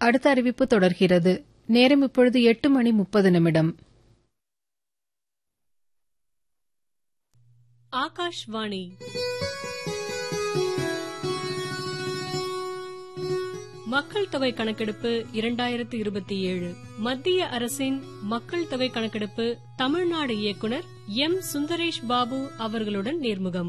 அடுத்த அறிவிப்பு தொடர்கிறது நேரம் இப்பொழுது எட்டு மணி முப்பது நிமிடம் ஆகாஷ்வாணி மக்கள் தொகை கணக்கெடுப்பு இரண்டாயிரத்து இருபத்தி ஏழு மத்திய அரசின் மக்கள் தொகை கணக்கெடுப்பு தமிழ்நாடு இயக்குனர் எம் சுந்தரேஷ் பாபு அவர்களுடன் நேர்முகம்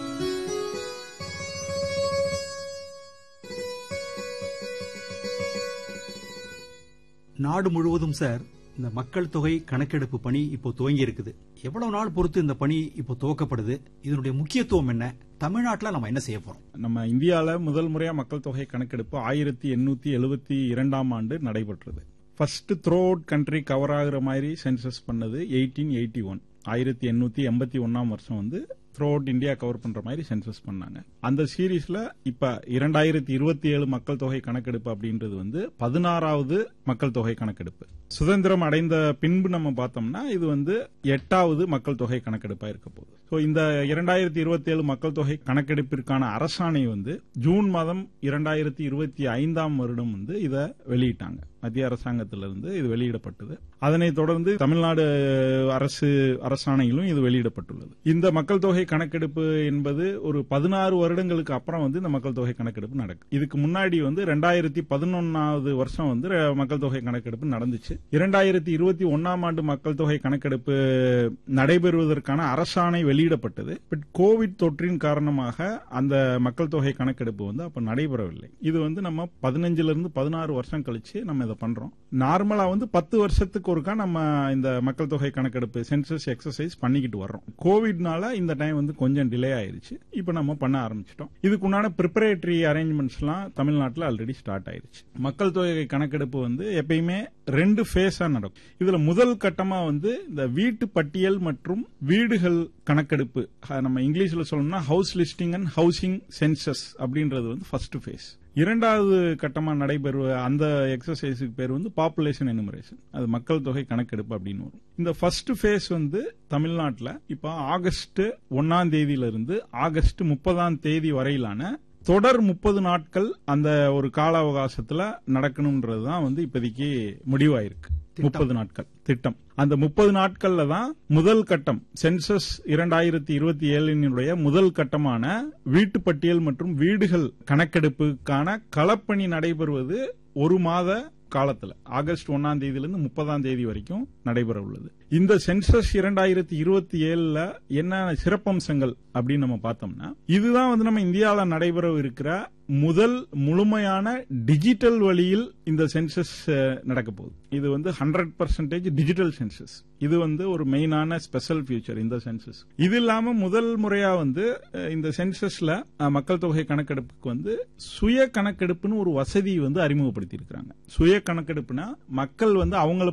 நாடு முழுவதும் சார் இந்த மக்கள் தொகை கணக்கெடுப்பு பணி இப்போ துவங்கி இருக்குது எவ்வளவு நாள் பொறுத்து இந்த பணி இப்போ துவக்கப்படுது இதனுடைய முக்கியத்துவம் என்ன தமிழ்நாட்டில் நம்ம என்ன செய்ய போறோம் நம்ம இந்தியால முதல் முறையா மக்கள் தொகை கணக்கெடுப்பு ஆயிரத்தி எண்ணூத்தி எழுபத்தி இரண்டாம் ஆண்டு நடைபெற்றது first throughout country cover ஆகுற மாதிரி சென்சஸ் பண்ணது எயிட்டீன் எயிட்டி ஒன் ஆயிரத்தி எண்ணூத்தி எண்பத்தி ஒன்னாம் வருஷம் வந்து த்ரோ அவுட் இந்தியா கவர் பண்ற மாதிரி சென்சஸ் பண்ணாங்க அந்த சீரீஸ்ல இப்ப இரண்டாயிரத்தி இருபத்தி ஏழு மக்கள் தொகை கணக்கெடுப்பு அப்படின்றது வந்து பதினாறாவது மக்கள் தொகை கணக்கெடுப்பு சுதந்திரம் அடைந்த பின்பு நம்ம பார்த்தோம்னா இது வந்து எட்டாவது மக்கள் தொகை கணக்கெடுப்பா இருக்க போகுது ஸோ இந்த இரண்டாயிரத்தி இருபத்தி ஏழு மக்கள் தொகை கணக்கெடுப்பிற்கான அரசாணை வந்து ஜூன் மாதம் இரண்டாயிரத்தி இருபத்தி ஐந்தாம் வருடம் வந்து இதை வெளியிட்டாங்க மத்திய அரசாங்கத்திலிருந்து இது வெளியிடப்பட்டது அதனைத் தொடர்ந்து தமிழ்நாடு அரசு அரசாணையிலும் இது வெளியிடப்பட்டுள்ளது இந்த மக்கள் தொகை கணக்கெடுப்பு என்பது ஒரு பதினாறு வருடங்களுக்கு அப்புறம் வந்து இந்த மக்கள் தொகை கணக்கெடுப்பு நடக்கும் இதுக்கு முன்னாடி வந்து ரெண்டாயிரத்தி பதினொன்னாவது வருஷம் வந்து ர- மக்கள் தொகை கணக்கெடுப்பு நடந்துச்சு இரண்டாயிரத்தி இருபத்தி ஒன்னாம் ஆண்டு மக்கள் தொகை கணக்கெடுப்பு நடைபெறுவதற்கான அரசாணை வெளியிடப்பட்டது பட் கோவிட் தொற்றின் காரணமாக அந்த மக்கள் தொகை கணக்கெடுப்பு வந்து அப்ப நடைபெறவில்லை இது வந்து நம்ம பதினஞ்சுல இருந்து பதினாறு வருஷம் கழிச்சு நம்ம இதை பண்றோம் நார்மலா வந்து பத்து வருஷத்துக்கு ஒருக்கா நம்ம இந்த மக்கள் தொகை கணக்கெடுப்பு சென்சஸ் எக்ஸசைஸ் பண்ணிக்கிட்டு வர்றோம் கோவிட்னால இந்த டைம் வந்து கொஞ்சம் டிலே ஆயிருச்சு இப்போ நம்ம பண்ண ஆரம்பிச்சிட்டோம் இதுக்குண்டான ப்ரிப்பரேட்டரி அரேஞ்ச்மெண்ட்ஸ்லாம் தமிழ்நாட்டில் ஆல்ரெடி ஸ்டார்ட் ஆயிருச்சு மக்கள் தொகை கணக்கெடுப்பு வந்து எப்பயுமே ரெண்டு ஃபேஸா நடக்கும் இதுல முதல் கட்டமா வந்து இந்த வீட்டு பட்டியல் மற்றும் வீடுகள் கணக்கெடுப்பு அஹ் நம்ம இங்கிலீஷ்ல சொல்லணும்னா house listing and housing census அப்படின்றது வந்து ஃபர்ஸ்ட் ஃபேஸ் இரண்டாவது கட்டமா நடைபெறுவ அந்த எக்ஸசைஸுக்கு பேர் வந்து பாப்புலேஷன் எனுமரேஷன் அது மக்கள் தொகை கணக்கெடுப்பு அப்படின்னு வரும் இந்த ஃபர்ஸ்ட் ஃபேஸ் வந்து தமிழ்நாட்டில் இப்போ ஆகஸ்ட் ஒன்னாம் தேதியில இருந்து ஆகஸ்ட் முப்பதாம் தேதி வரையிலான தொடர் முப்பது நாட்கள் அந்த ஒரு கால அவகாசத்துல நடக்கணும்ன்றது தான் வந்து இப்போதைக்கு முடிவாயிருக்கு முப்பது நாட்கள் திட்டம் அந்த முப்பது நாட்கள்ல தான் முதல் கட்டம் சென்சஸ் இரண்டாயிரத்தி இருபத்தி ஏழினுடைய முதல் கட்டமான வீட்டு பட்டியல் மற்றும் வீடுகள் கணக்கெடுப்புக்கான களப்பணி நடைபெறுவது ஒரு மாத காலத்துல ஆகஸ்ட் ஒன்னாம் தேதியிலிருந்து முப்பதாம் தேதி வரைக்கும் நடைபெற உள்ளது இந்த சென்சஸ் இரண்டாயிரத்தி இருபத்தி ஏழுல என்ன சிறப்பம்சங்கள் அப்படின்னு நம்ம பார்த்தோம்னா இதுதான் வந்து நம்ம இந்தியாவில் நடைபெற இருக்கிற முதல் முழுமையான டிஜிட்டல் வழியில் இந்த சென்சஸ் நடக்க போகுது இது வந்து ஹண்ட்ரட் பர்சன்டேஜ் டிஜிட்டல் சென்சஸ் இது வந்து ஒரு மெயினான ஸ்பெஷல் ஃபியூச்சர் இந்த சென்சஸ் இது இல்லாம முதல் முறையா வந்து அஹ், இந்த சென்சஸ்ல அஹ், மக்கள் தொகை கணக்கெடுப்புக்கு வந்து சுய கணக்கெடுப்புன்னு ஒரு வசதி வந்து அறிமுகப்படுத்தி இருக்காங்க சுய கணக்கெடுப்புனா மக்கள் வந்து அவங்கள